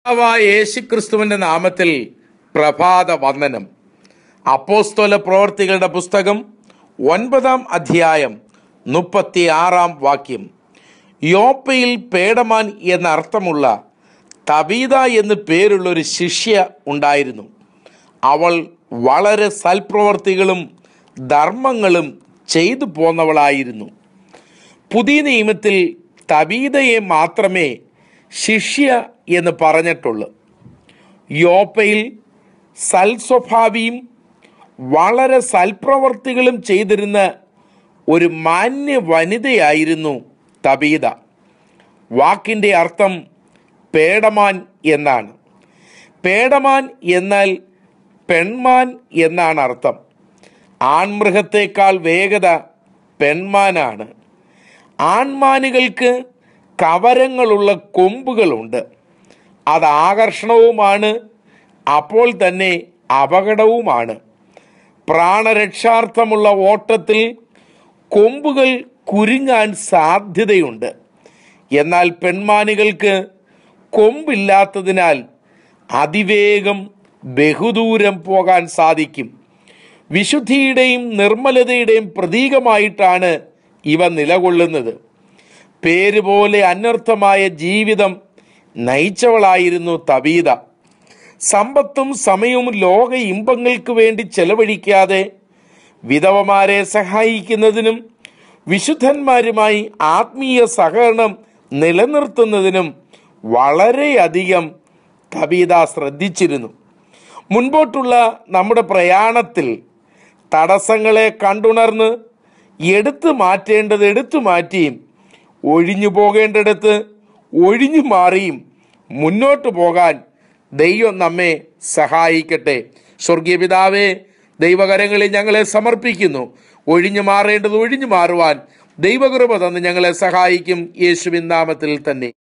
കർത്താവായ യേശുക്രിസ്തുവിന്റെ നാമത്തിൽ പ്രഭാത വന്ദനം അപ്പോസ്തോല പ്രവർത്തികളുടെ പുസ്തകം ഒൻപതാം അധ്യായം മുപ്പത്തി ആറാം വാക്യം യോപ്പയിൽ പേടമാൻ എന്ന അർത്ഥമുള്ള തബീത എന്ന് പേരുള്ള ഒരു ശിഷ്യ ഉണ്ടായിരുന്നു അവൾ വളരെ സൽപ്രവർത്തികളും ധർമ്മങ്ങളും ചെയ്തു പോന്നവളായിരുന്നു പുതിയ നിയമത്തിൽ തബീതയെ മാത്രമേ ശിഷ്യ എന്ന് പറഞ്ഞിട്ടുള്ളൂ യോപ്പയിൽ സൽസ്വഭാവിയും വളരെ സൽപ്രവർത്തികളും ചെയ്തിരുന്ന ഒരു മാന്യ വനിതയായിരുന്നു തബീത വാക്കിൻ്റെ അർത്ഥം പേടമാൻ എന്നാണ് പേടമാൻ എന്നാൽ പെൺമാൻ എന്നാണ് അർത്ഥം ആൺമൃഗത്തേക്കാൾ വേഗത പെൺമാനാണ് ആൺമാനുകൾക്ക് കവരങ്ങളുള്ള കൊമ്പുകളുണ്ട് അത് ആകർഷണവുമാണ് അപ്പോൾ തന്നെ അപകടവുമാണ് പ്രാണരക്ഷാർത്ഥമുള്ള ഓട്ടത്തിൽ കൊമ്പുകൾ കുരുങ്ങാൻ സാധ്യതയുണ്ട് എന്നാൽ പെൺമാനുകൾക്ക് കൊമ്പില്ലാത്തതിനാൽ അതിവേഗം ബഹുദൂരം പോകാൻ സാധിക്കും വിശുദ്ധിയുടെയും നിർമ്മലതയുടെയും പ്രതീകമായിട്ടാണ് ഇവ നിലകൊള്ളുന്നത് പേര് പോലെ അനർത്ഥമായ ജീവിതം നയിച്ചവളായിരുന്നു തബീത സമ്പത്തും സമയവും ലോക ഇമ്പങ്ങൾക്ക് വേണ്ടി ചെലവഴിക്കാതെ വിധവമാരെ സഹായിക്കുന്നതിനും വിശുദ്ധന്മാരുമായി ആത്മീയ സഹകരണം നിലനിർത്തുന്നതിനും വളരെയധികം തബീത ശ്രദ്ധിച്ചിരുന്നു മുൻപോട്ടുള്ള നമ്മുടെ പ്രയാണത്തിൽ തടസ്സങ്ങളെ കണ്ടുണർന്ന് എടുത്തു മാറ്റേണ്ടത് എടുത്തു മാറ്റിയും ഒഴിഞ്ഞു പോകേണ്ടിടത്ത് ഒഴിഞ്ഞു മാറിയും മുന്നോട്ട് പോകാൻ ദൈവം നമ്മെ സഹായിക്കട്ടെ സ്വർഗീയ പിതാവേ ദൈവകരങ്ങളിൽ ഞങ്ങളെ സമർപ്പിക്കുന്നു ഒഴിഞ്ഞു മാറേണ്ടത് ഒഴിഞ്ഞു മാറുവാൻ ദൈവകൃപ തന്ന് ഞങ്ങളെ സഹായിക്കും യേശുവിൻ നാമത്തിൽ തന്നെ